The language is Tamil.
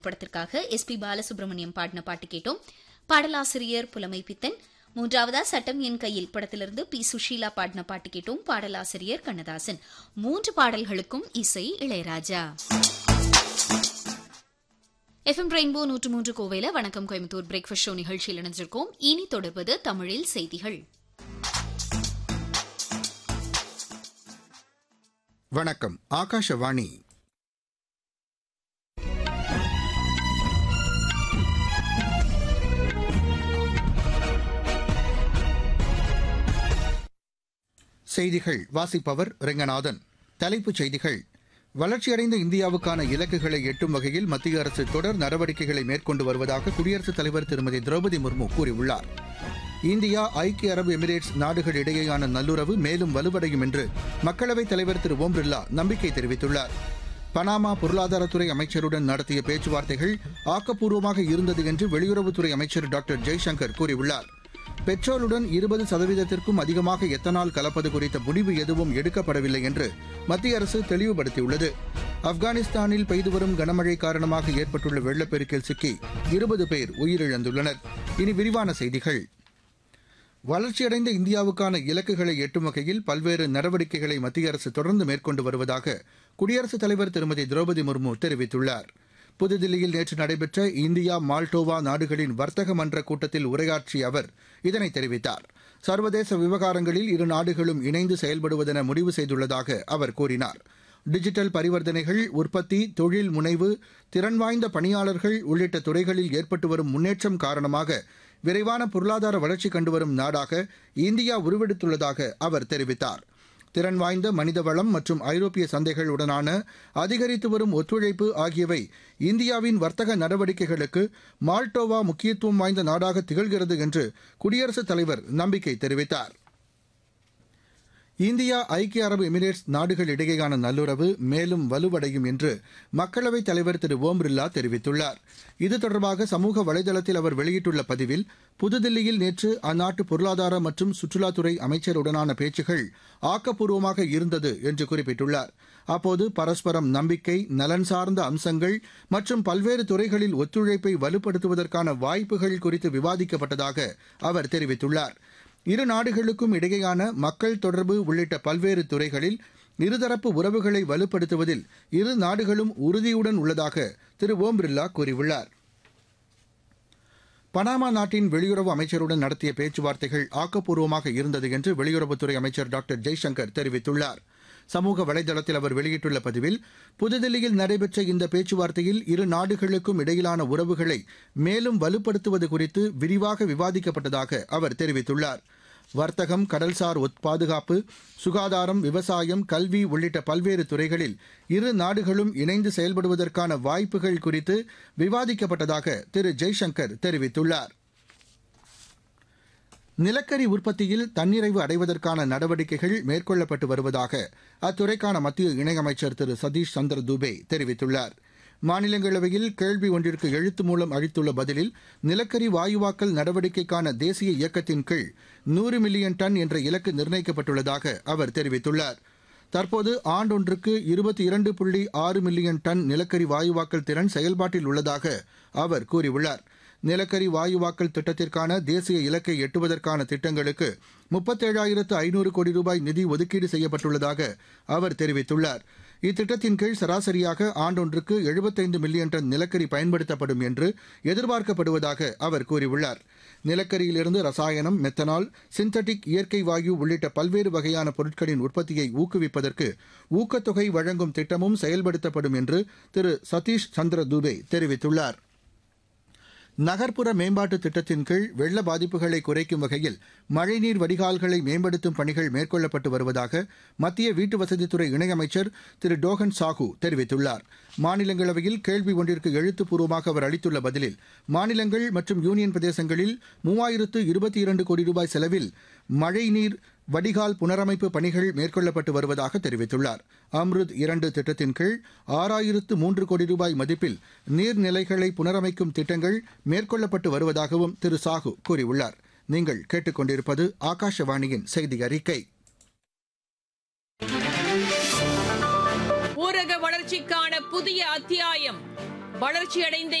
படத்திற்காக எஸ் பி பாலசுப்ரமணியம் பாடின பாட்டு கேட்டோம் பாடலாசிரியர் புலமை பித்தன் மூன்றாவதா சட்டம் என் கையில் படத்திலிருந்து பி சுஷீலா பாடின பாட்டு கேட்டோம் பாடலாசிரியர் கண்ணதாசன் மூன்று பாடல்களுக்கும் இசை இளையராஜா எஃப்எம் ரெயின்போ நூற்று மூன்று கோவையில வணக்கம் கோயம்புத்தூர் பிரேக்ஃபாஸ்ட் ஷோ நிகழ்ச்சியில் இணைஞ்சிருக்கோம் இனி தொடர்வது தமிழில் செய்திகள் வணக்கம் ஆகாஷவாணி செய்திகள் வாசிப்பவர் ரெங்கநாதன் தலைப்புச் செய்திகள் வளர்ச்சியடைந்த இந்தியாவுக்கான இலக்குகளை எட்டும் வகையில் மத்திய அரசு தொடர் நடவடிக்கைகளை மேற்கொண்டு வருவதாக குடியரசுத் தலைவர் திருமதி திரௌபதி முர்மு கூறியுள்ளார் இந்தியா ஐக்கிய அரபு எமிரேட்ஸ் நாடுகள் இடையேயான நல்லுறவு மேலும் வலுவடையும் என்று மக்களவைத் தலைவர் திரு ஓம் பிர்லா நம்பிக்கை தெரிவித்துள்ளார் பனாமா பொருளாதாரத்துறை அமைச்சருடன் நடத்திய பேச்சுவார்த்தைகள் ஆக்கப்பூர்வமாக இருந்தது என்று வெளியுறவுத்துறை அமைச்சர் டாக்டர் ஜெய்சங்கர் கூறியுள்ளார் பெட்ரோலுடன் இருபது சதவீதத்திற்கும் அதிகமாக எத்தனால் கலப்பது குறித்த முடிவு எதுவும் எடுக்கப்படவில்லை என்று மத்திய அரசு தெளிவுபடுத்தியுள்ளது ஆப்கானிஸ்தானில் பெய்து வரும் கனமழை காரணமாக ஏற்பட்டுள்ள வெள்ளப்பெருக்கில் சிக்கி இருபது பேர் உயிரிழந்துள்ளனர் இனி விரிவான செய்திகள் வளர்ச்சியடைந்த இந்தியாவுக்கான இலக்குகளை எட்டும் வகையில் பல்வேறு நடவடிக்கைகளை மத்திய அரசு தொடர்ந்து மேற்கொண்டு வருவதாக குடியரசுத் தலைவர் திருமதி திரௌபதி முர்மு தெரிவித்துள்ளார் புதுதில்லியில் நேற்று நடைபெற்ற இந்தியா மால்டோவா நாடுகளின் வர்த்தக மன்ற கூட்டத்தில் உரையாற்றிய அவர் இதனை தெரிவித்தார் சர்வதேச விவகாரங்களில் இரு நாடுகளும் இணைந்து செயல்படுவதென முடிவு செய்துள்ளதாக அவர் கூறினார் டிஜிட்டல் பரிவர்த்தனைகள் உற்பத்தி தொழில் முனைவு திறன் வாய்ந்த பணியாளர்கள் உள்ளிட்ட துறைகளில் ஏற்பட்டு வரும் முன்னேற்றம் காரணமாக விரைவான பொருளாதார வளர்ச்சி கண்டுவரும் நாடாக இந்தியா உருவெடுத்துள்ளதாக அவர் தெரிவித்தார் திறன் வாய்ந்த மனித வளம் மற்றும் ஐரோப்பிய சந்தைகளுடனான அதிகரித்து வரும் ஒத்துழைப்பு ஆகியவை இந்தியாவின் வர்த்தக நடவடிக்கைகளுக்கு மால்டோவா முக்கியத்துவம் வாய்ந்த நாடாக திகழ்கிறது என்று குடியரசுத் தலைவர் நம்பிக்கை தெரிவித்தார் இந்தியா ஐக்கிய அரபு எமிரேட்ஸ் நாடுகள் இடையேயான நல்லுறவு மேலும் வலுவடையும் என்று மக்களவைத் தலைவர் திரு ஓம் பிர்லா தெரிவித்துள்ளார் இது தொடர்பாக சமூக வலைதளத்தில் அவர் வெளியிட்டுள்ள பதிவில் புதுதில்லியில் நேற்று அந்நாட்டு பொருளாதார மற்றும் சுற்றுலாத்துறை அமைச்சருடனான பேச்சுகள் ஆக்கப்பூர்வமாக இருந்தது என்று குறிப்பிட்டுள்ளார் அப்போது பரஸ்பரம் நம்பிக்கை நலன் சார்ந்த அம்சங்கள் மற்றும் பல்வேறு துறைகளில் ஒத்துழைப்பை வலுப்படுத்துவதற்கான வாய்ப்புகள் குறித்து விவாதிக்கப்பட்டதாக அவர் தெரிவித்துள்ளார் இரு நாடுகளுக்கும் இடையேயான மக்கள் தொடர்பு உள்ளிட்ட பல்வேறு துறைகளில் இருதரப்பு உறவுகளை வலுப்படுத்துவதில் இரு நாடுகளும் உறுதியுடன் உள்ளதாக திரு ஓம் பிர்லா கூறியுள்ளார் பனாமா நாட்டின் வெளியுறவு அமைச்சருடன் நடத்திய பேச்சுவார்த்தைகள் ஆக்கப்பூர்வமாக இருந்தது என்று வெளியுறவுத்துறை அமைச்சர் டாக்டர் ஜெய்சங்கர் தெரிவித்துள்ளார் சமூக வலைதளத்தில் அவர் வெளியிட்டுள்ள பதிவில் புதுதில்லியில் நடைபெற்ற இந்த பேச்சுவார்த்தையில் இரு நாடுகளுக்கும் இடையிலான உறவுகளை மேலும் வலுப்படுத்துவது குறித்து விரிவாக விவாதிக்கப்பட்டதாக அவர் தெரிவித்துள்ளார் வர்த்தகம் கடல்சார் பாதுகாப்பு சுகாதாரம் விவசாயம் கல்வி உள்ளிட்ட பல்வேறு துறைகளில் இரு நாடுகளும் இணைந்து செயல்படுவதற்கான வாய்ப்புகள் குறித்து விவாதிக்கப்பட்டதாக திரு ஜெய்சங்கர் தெரிவித்துள்ளார் நிலக்கரி உற்பத்தியில் தன்னிறைவு அடைவதற்கான நடவடிக்கைகள் மேற்கொள்ளப்பட்டு வருவதாக அத்துறைக்கான மத்திய இணையமைச்சர் திரு சதீஷ் சந்திர துபே தெரிவித்துள்ளார் மாநிலங்களவையில் கேள்வி ஒன்றிற்கு எழுத்து மூலம் அளித்துள்ள பதிலில் நிலக்கரி வாயுவாக்கல் நடவடிக்கைக்கான தேசிய இயக்கத்தின் கீழ் நூறு மில்லியன் டன் என்ற இலக்கு நிர்ணயிக்கப்பட்டுள்ளதாக அவர் தெரிவித்துள்ளார் தற்போது ஆண்டொன்றுக்கு இருபத்தி இரண்டு புள்ளி ஆறு மில்லியன் டன் நிலக்கரி வாயுவாக்கல் திறன் செயல்பாட்டில் உள்ளதாக அவர் கூறியுள்ளார் நிலக்கரி வாயுவாக்கல் திட்டத்திற்கான தேசிய இலக்கை எட்டுவதற்கான திட்டங்களுக்கு முப்பத்தேழாயிரத்து ஐநூறு கோடி ரூபாய் நிதி ஒதுக்கீடு செய்யப்பட்டுள்ளதாக அவர் தெரிவித்துள்ளார் இத்திட்டத்தின் கீழ் சராசரியாக ஆண்டொன்றுக்கு எழுபத்தைந்து மில்லியன் டன் நிலக்கரி பயன்படுத்தப்படும் என்று எதிர்பார்க்கப்படுவதாக அவர் கூறியுள்ளார் நிலக்கரியிலிருந்து ரசாயனம் மெத்தனால் சிந்தட்டிக் இயற்கை வாயு உள்ளிட்ட பல்வேறு வகையான பொருட்களின் உற்பத்தியை ஊக்குவிப்பதற்கு ஊக்கத்தொகை வழங்கும் திட்டமும் செயல்படுத்தப்படும் என்று திரு சதீஷ் சந்திர துபே தெரிவித்துள்ளார் நகர்ப்புற மேம்பாட்டு திட்டத்தின் கீழ் வெள்ள பாதிப்புகளை குறைக்கும் வகையில் மழைநீர் வடிகால்களை மேம்படுத்தும் பணிகள் மேற்கொள்ளப்பட்டு வருவதாக மத்திய வீட்டு வசதித்துறை இணையமைச்சர் திரு டோகன் சாஹூ தெரிவித்துள்ளார் மாநிலங்களவையில் கேள்வி ஒன்றிற்கு எழுத்துப்பூர்வமாக அவர் அளித்துள்ள பதிலில் மாநிலங்கள் மற்றும் யூனியன் பிரதேசங்களில் மூவாயிரத்து இருபத்தி இரண்டு கோடி ரூபாய் செலவில் மழைநீர் வடிகால் புனரமைப்பு பணிகள் மேற்கொள்ளப்பட்டு வருவதாக தெரிவித்துள்ளார் அம்ருத் இரண்டு திட்டத்தின் கீழ் ஆறாயிரத்து மூன்று கோடி ரூபாய் மதிப்பில் நீர்நிலைகளை புனரமைக்கும் திட்டங்கள் மேற்கொள்ளப்பட்டு வருவதாகவும் திரு சாஹூ கூறியுள்ளார் நீங்கள் கேட்டுக்கொண்டிருப்பது ஆகாஷவாணியின் செய்தி அறிக்கை ஊரக வளர்ச்சிக்கான புதிய அத்தியாயம் வளர்ச்சியடைந்த